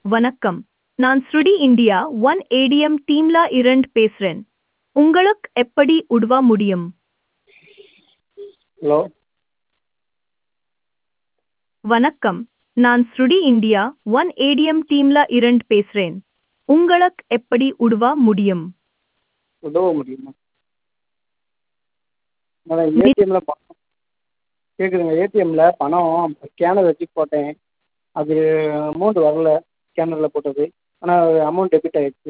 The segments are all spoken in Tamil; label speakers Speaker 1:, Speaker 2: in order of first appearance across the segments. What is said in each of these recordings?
Speaker 1: வணக்கம் நான் ஸ்ருடி இந்தியா ஒன் ஏடிஎம் டீம்ல இருந்து பேசுறேன் உங்களுக்கு எப்படி உதவ முடியும்
Speaker 2: ஹலோ
Speaker 1: வணக்கம் நான் ஸ்ருடி இந்தியா ஒன் ஏடிஎம் டீம்ல இருந்து பேசுறேன் உங்களுக்கு எப்படி உதவ முடியும்
Speaker 2: உதவ முடியுமா மேடம் ஏடிஎம்மில் பணம் கேட்குதுங்க ஏடிஎம்மில் பணம் ஸ்கேனர் வச்சு போட்டேன் அது அமௌண்ட் வரல ஸ்கேனரில் போட்டது ஆனால் அமௌண்ட் டெபிட் ஆகிடுச்சு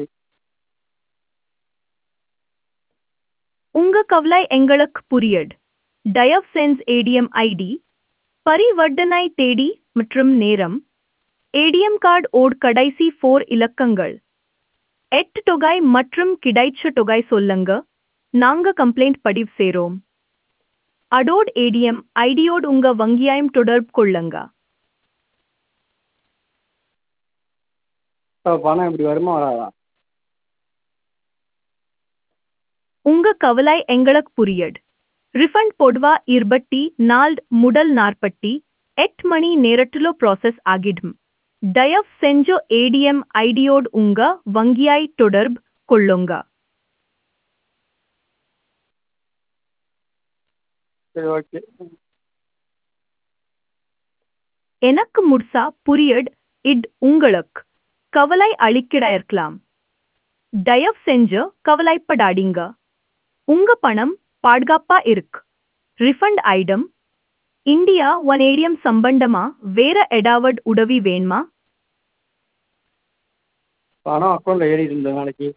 Speaker 1: உங்க கவலை எங்களுக்கு புரியுது தயவு செஞ்சு ஏடிஎம் ஐடி பரிவர்த்தனை தேதி மற்றும் நேரம் ஏடிஎம் கார்டு ஓட் கடைசி ஃபோர் இலக்கங்கள் எட்டு தொகை மற்றும் கிடைச்ச தொகை சொல்லுங்க நாங்க கம்ப்ளைண்ட் பதிவு செய்றோம் அடோட் ஏடிஎம் ஐடியோடு உங்க வங்கியாயம் தொடர்பு கொள்ளுங்க
Speaker 2: இப்போ பணம் இப்படி வருமா வராதா
Speaker 1: உங்க கவலை எங்களுக்கு புரியுது ரிஃபண்ட் பொதுவா இருபத்தி நாலு முதல் நாற்பத்தி எட்டு மணி நேரத்திலோ ப்ராசஸ் ஆகிடும் தயவு செஞ்சு ஏடிஎம் ஐடியோடு உங்க வங்கியாய் தொடர்பு கொள்ளுங்க
Speaker 2: சரி ஓகே
Speaker 1: எனக்கு முழுசா புரியுது இது உங்களுக்கு கவலை அளிக்கிட இருக்கலாம் தயவு செஞ்சு கவலைப்படாதீங்க உங்க பணம் பாதுகாப்பா இருக்கு refund item India one ATM சம்பந்தமா வேற ஏதாவது உதவி வேணுமா
Speaker 2: பணம் அக்கௌண்ட்டில் ஏறிட்டு இருந்தது நாளைக்கு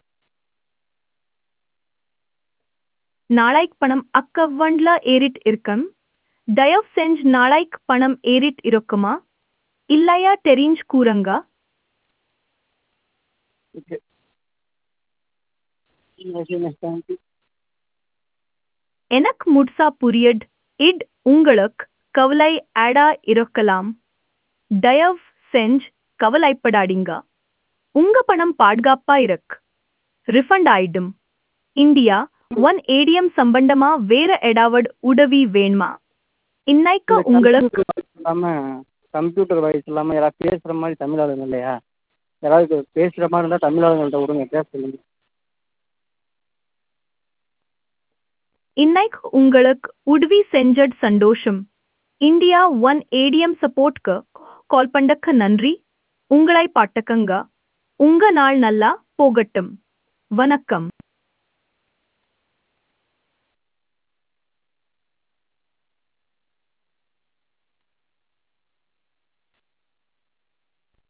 Speaker 1: நாளைக்கு பணம் அக்கவுண்ட்ல ஏறிட் இருக்கும் தயவு செஞ்சு நாளைக்கு பணம் ஏறிட் இருக்குமா இல்லையா தெரிஞ்சு கூறுங்க
Speaker 2: ஓகே ஓகேங்க தேங்க்யூ
Speaker 1: எனக்கு முழுசா புரியுது இது உங்களுக்கு கவலை ஆடா இருக்கலாம் தயவு செஞ்சு கவலைப்படாதீங்க உங்க பணம் பாதுகாப்பா இருக்கு ரிஃபண்ட் ஆயிடும் இந்தியா ஒன் ஏடிஎம் சம்பந்தமா வேற ஏதாவது உதவி வேணுமா இன்னைக்கு உங்களுக்கு
Speaker 2: இல்லாமல் கம்ப்யூட்டர் வாய்ஸ் இல்லாமல் யாராவது பேசுகிற மாதிரி தமிழ் ஆளுங்க இல்லையா யாராவது பேசுகிற மாதிரி இருந்தால் தமிழ் ஆளுங்கள்ட்ட விடுங்க பேச சொல்லுங்க
Speaker 1: இன்னைக்கு உங்களுக்கு உதவி செஞ்சது சந்தோஷம் இந்தியா ஒன் ஏடிஎம் சப்போர்ட்க்கு கால் பண்ணக்க நன்றி உங்களை பாட்டக்கங்க உங்க நாள் நல்லா போகட்டும் வணக்கம்